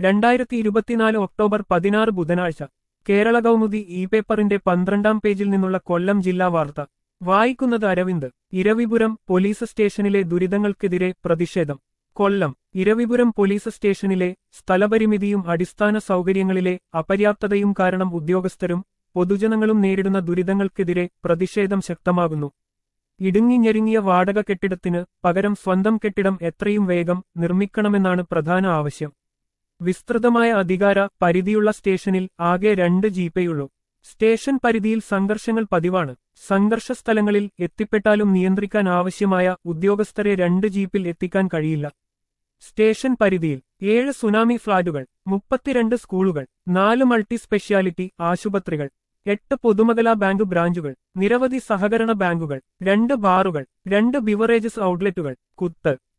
രണ്ടായിരത്തി ഇരുപത്തിനാല് ഒക്ടോബർ പതിനാറ് ബുധനാഴ്ച കേരള കൗമുദി ഇ പേപ്പറിന്റെ പന്ത്രണ്ടാം പേജിൽ നിന്നുള്ള കൊല്ലം ജില്ലാ വാർത്ത വായിക്കുന്നത് അരവിന്ദ് ഇരവിപുരം പോലീസ് സ്റ്റേഷനിലെ ദുരിതങ്ങൾക്കെതിരെ പ്രതിഷേധം കൊല്ലം ഇരവിപുരം പോലീസ് സ്റ്റേഷനിലെ സ്ഥലപരിമിതിയും അടിസ്ഥാന സൗകര്യങ്ങളിലെ അപര്യാപ്തതയും കാരണം ഉദ്യോഗസ്ഥരും പൊതുജനങ്ങളും നേരിടുന്ന ദുരിതങ്ങൾക്കെതിരെ പ്രതിഷേധം ശക്തമാകുന്നു ഇടുങ്ങി ഞെരുങ്ങിയ വാടക കെട്ടിടത്തിന് പകരം സ്വന്തം കെട്ടിടം എത്രയും വേഗം നിർമ്മിക്കണമെന്നാണ് പ്രധാന ആവശ്യം വിസ്തൃതമായ അധികാര പരിധിയുള്ള സ്റ്റേഷനിൽ ആകെ രണ്ട് ജീപ്പേയുള്ളൂ സ്റ്റേഷൻ പരിധിയിൽ സംഘർഷങ്ങൾ പതിവാണ് സംഘർഷ സ്ഥലങ്ങളിൽ എത്തിപ്പെട്ടാലും നിയന്ത്രിക്കാൻ ആവശ്യമായ ഉദ്യോഗസ്ഥരെ രണ്ട് ജീപ്പിൽ എത്തിക്കാൻ കഴിയില്ല സ്റ്റേഷൻ പരിധിയിൽ ഏഴ് സുനാമി ഫ്ളാറ്റുകൾ മുപ്പത്തിരണ്ട് സ്കൂളുകൾ നാല് മൾട്ടി സ്പെഷ്യാലിറ്റി ആശുപത്രികൾ എട്ട് പൊതുമകലാ ബാങ്ക് ബ്രാഞ്ചുകൾ നിരവധി സഹകരണ ബാങ്കുകൾ രണ്ട് ബാറുകൾ രണ്ട് ബിവറേജസ് ഔട്ട്ലെറ്റുകൾ കുത്ത്